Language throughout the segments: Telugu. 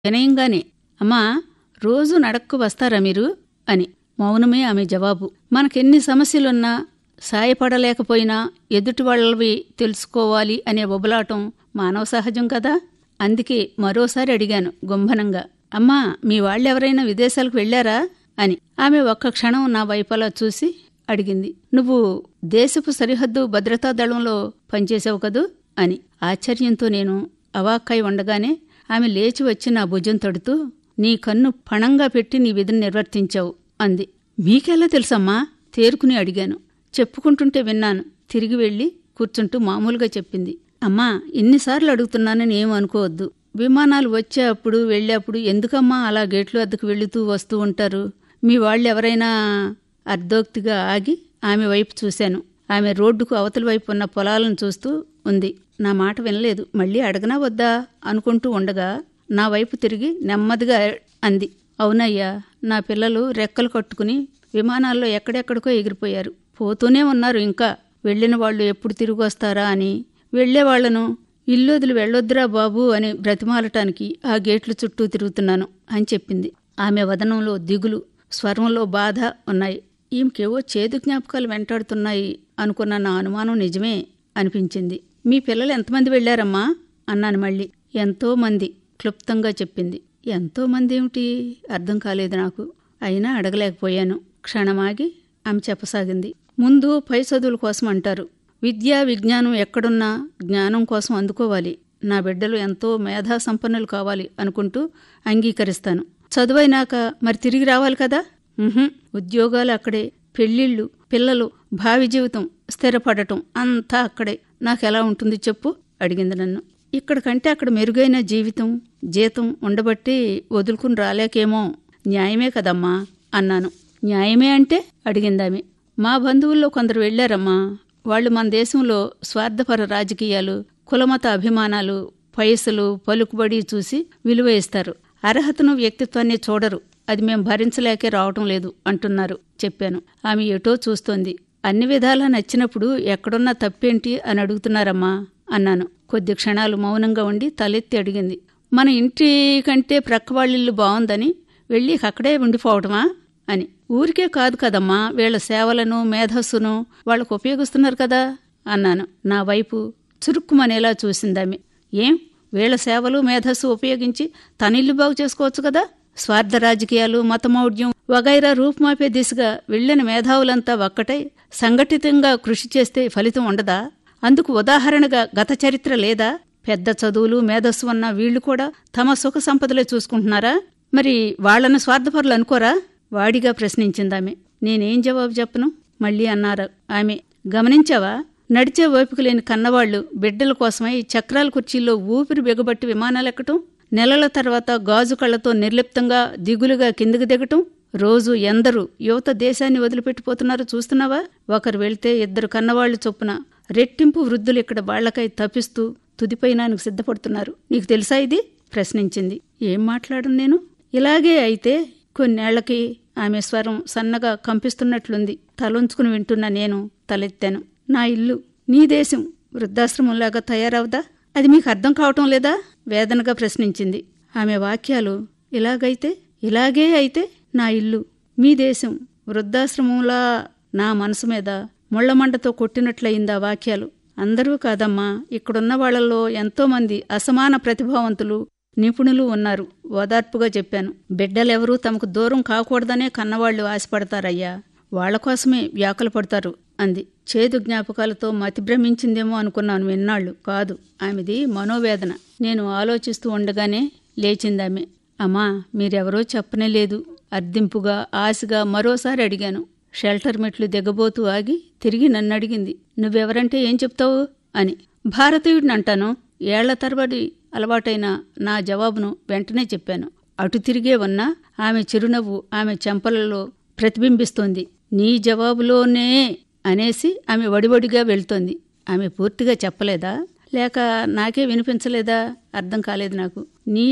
వినయంగానే అమ్మా రోజు నడక్కు వస్తారా మీరు అని మౌనమే ఆమె జవాబు మనకెన్ని సమస్యలున్నా సాయపడలేకపోయినా ఎదుటి వాళ్ళవి తెలుసుకోవాలి అనే బొబలాటం మానవ సహజం కదా అందుకే మరోసారి అడిగాను గుంభనంగా అమ్మా మీ వాళ్ళెవరైనా విదేశాలకు వెళ్ళారా అని ఆమె ఒక్క క్షణం నా వైపలా చూసి అడిగింది నువ్వు దేశపు సరిహద్దు భద్రతా దళంలో పనిచేసావు కదూ అని ఆశ్చర్యంతో నేను అవాక్కై ఉండగానే ఆమె లేచి వచ్చి నా భుజం తడుతూ నీ కన్ను పణంగా పెట్టి నీ విధిని నిర్వర్తించావు అంది మీకెలా తెలుసమ్మా తేరుకుని అడిగాను చెప్పుకుంటుంటే విన్నాను తిరిగి వెళ్ళి కూర్చుంటూ మామూలుగా చెప్పింది అమ్మా ఇన్నిసార్లు అడుగుతున్నానని ఏం అనుకోవద్దు విమానాలు వచ్చేప్పుడు వెళ్ళేప్పుడు ఎందుకమ్మా అలా గేట్లు అద్దకు వెళుతూ వస్తూ ఉంటారు మీ వాళ్ళెవరైనా అర్ధోక్తిగా ఆగి ఆమె వైపు చూశాను ఆమె రోడ్డుకు అవతల వైపు ఉన్న పొలాలను చూస్తూ ఉంది నా మాట వినలేదు మళ్ళీ అడగనా వద్దా అనుకుంటూ ఉండగా నా వైపు తిరిగి నెమ్మదిగా అంది అవునయ్యా నా పిల్లలు రెక్కలు కట్టుకుని విమానాల్లో ఎక్కడెక్కడికో ఎగిరిపోయారు పోతూనే ఉన్నారు ఇంకా వెళ్ళిన వాళ్ళు ఎప్పుడు తిరిగి వస్తారా అని వెళ్లేవాళ్లను ఇల్లు వదిలి వెళ్ళొద్దురా బాబు అని బ్రతిమాలటానికి ఆ గేట్లు చుట్టూ తిరుగుతున్నాను అని చెప్పింది ఆమె వదనంలో దిగులు స్వరంలో బాధ ఉన్నాయి ఈమెకేవో చేదు జ్ఞాపకాలు వెంటాడుతున్నాయి అనుకున్న నా అనుమానం నిజమే అనిపించింది మీ పిల్లలు ఎంతమంది వెళ్ళారమ్మా అన్నాను మళ్ళీ ఎంతో మంది క్లుప్తంగా చెప్పింది ఎంతో మంది ఏమిటి అర్థం కాలేదు నాకు అయినా అడగలేకపోయాను క్షణమాగి ఆమె చెప్పసాగింది ముందు పై చదువుల కోసం అంటారు విద్యా విజ్ఞానం ఎక్కడున్నా జ్ఞానం కోసం అందుకోవాలి నా బిడ్డలు ఎంతో మేధా సంపన్నులు కావాలి అనుకుంటూ అంగీకరిస్తాను చదువైనాక మరి తిరిగి రావాలి కదా ఉహుం, ఉద్యోగాలు అక్కడే పెళ్ళిళ్ళు పిల్లలు భావి జీవితం స్థిరపడటం అంతా అక్కడే నాకెలా ఉంటుంది చెప్పు అడిగింది నన్ను ఇక్కడ కంటే అక్కడ మెరుగైన జీవితం జీతం ఉండబట్టి వదులుకుని రాలేకేమో న్యాయమే కదమ్మా అన్నాను న్యాయమే అంటే అడిగిందామె మా బంధువుల్లో కొందరు వెళ్లారమ్మా వాళ్ళు మన దేశంలో స్వార్థపర రాజకీయాలు కులమత అభిమానాలు పైసలు పలుకుబడి చూసి విలువ ఇస్తారు అర్హతను వ్యక్తిత్వాన్ని చూడరు అది మేం భరించలేకే రావటం లేదు అంటున్నారు చెప్పాను ఆమె ఎటో చూస్తోంది అన్ని విధాలా నచ్చినప్పుడు ఎక్కడున్నా తప్పేంటి అని అడుగుతున్నారమ్మా అన్నాను కొద్ది క్షణాలు మౌనంగా ఉండి తలెత్తి అడిగింది మన ఇంటి కంటే ప్రక్క వాళ్ళిల్లు బాగుందని వెళ్ళి అక్కడే ఉండిపోవటమా అని ఊరికే కాదు కదమ్మా వీళ్ళ సేవలను మేధస్సును వాళ్ళకు ఉపయోగిస్తున్నారు కదా అన్నాను నా వైపు చురుక్కుమనేలా చూసిందామె ఏం వీళ్ళ సేవలు మేధస్సు ఉపయోగించి తన ఇల్లు బాగు చేసుకోవచ్చు కదా స్వార్థ రాజకీయాలు మతమౌఢ్యం వగైరా రూపుమాపే దిశగా వెళ్లిన మేధావులంతా ఒక్కటై సంఘటితంగా కృషి చేస్తే ఫలితం ఉండదా అందుకు ఉదాహరణగా గత చరిత్ర లేదా పెద్ద చదువులు మేధస్సు ఉన్న వీళ్లు కూడా తమ సుఖ సంపదలే చూసుకుంటున్నారా మరి వాళ్లను స్వార్థపరులు అనుకోరా వాడిగా ప్రశ్నించిందామె నేనేం జవాబు చెప్పను మళ్ళీ అన్నారు ఆమె గమనించావా నడిచే ఓపిక లేని కన్నవాళ్లు బిడ్డల కోసమై చక్రాల కుర్చీల్లో ఊపిరి బిగబట్టి విమానాలెక్కటం నెలల తర్వాత గాజు కళ్లతో నిర్లిప్తంగా దిగులుగా కిందికి దిగటం రోజు ఎందరు యువత దేశాన్ని వదిలిపెట్టిపోతున్నారో చూస్తున్నావా ఒకరు వెళ్తే ఇద్దరు కన్నవాళ్లు చొప్పున రెట్టింపు వృద్ధులు ఇక్కడ వాళ్లకై తపిస్తూ తుదిపైనానికి సిద్ధపడుతున్నారు నీకు తెలుసా ఇది ప్రశ్నించింది ఏం మాట్లాడను నేను ఇలాగే అయితే కొన్నేళ్లకి ఆమె స్వరం సన్నగా కంపిస్తున్నట్లుంది తలొంచుకుని వింటున్న నేను తలెత్తాను నా ఇల్లు నీ దేశం వృద్ధాశ్రమంలాగా తయారవదా అది మీకు అర్థం కావటం లేదా వేదనగా ప్రశ్నించింది ఆమె వాక్యాలు ఇలాగైతే ఇలాగే అయితే నా ఇల్లు మీ దేశం వృద్ధాశ్రమంలా నా మనసు మీద ముళ్లమండతో కొట్టినట్లయిందా వాక్యాలు అందరూ కాదమ్మా ఇక్కడున్న వాళ్లలో ఎంతోమంది అసమాన ప్రతిభావంతులు నిపుణులు ఉన్నారు ఓదార్పుగా చెప్పాను బిడ్డలెవరూ తమకు దూరం కాకూడదనే కన్నవాళ్లు ఆశపడతారయ్యా వాళ్ల కోసమే వ్యాకులు పడతారు అంది చేదు జ్ఞాపకాలతో మతి భ్రమించిందేమో అనుకున్నాను విన్నాళ్ళు కాదు ఆమెది మనోవేదన నేను ఆలోచిస్తూ ఉండగానే లేచిందామె అమ్మా మీరెవరో చెప్పనే లేదు అర్దింపుగా ఆశగా మరోసారి అడిగాను షెల్టర్ మెట్లు దిగబోతూ ఆగి తిరిగి నన్ను అడిగింది నువ్వెవరంటే ఏం చెప్తావు అని భారతీయుడిని అంటాను ఏళ్ల తరబడి అలవాటైన నా జవాబును వెంటనే చెప్పాను అటు తిరిగే ఉన్న ఆమె చిరునవ్వు ఆమె చెంపలలో ప్రతిబింబిస్తోంది నీ జవాబులోనే అనేసి ఆమె వడివడిగా వెళ్తోంది ఆమె పూర్తిగా చెప్పలేదా లేక నాకే వినిపించలేదా అర్థం కాలేదు నాకు నీ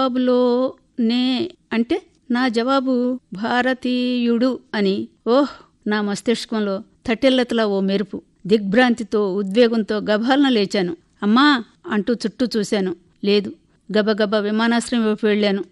జవాబులోనే అంటే నా జవాబు భారతీయుడు అని ఓహ్ నా మస్తిష్కంలో తట్టెల్లతలా ఓ మెరుపు దిగ్భ్రాంతితో ఉద్వేగంతో గభాలన లేచాను అమ్మా అంటూ చుట్టూ చూశాను లేదు గబగబా విమానాశ్రయం వైపు వెళ్ళాను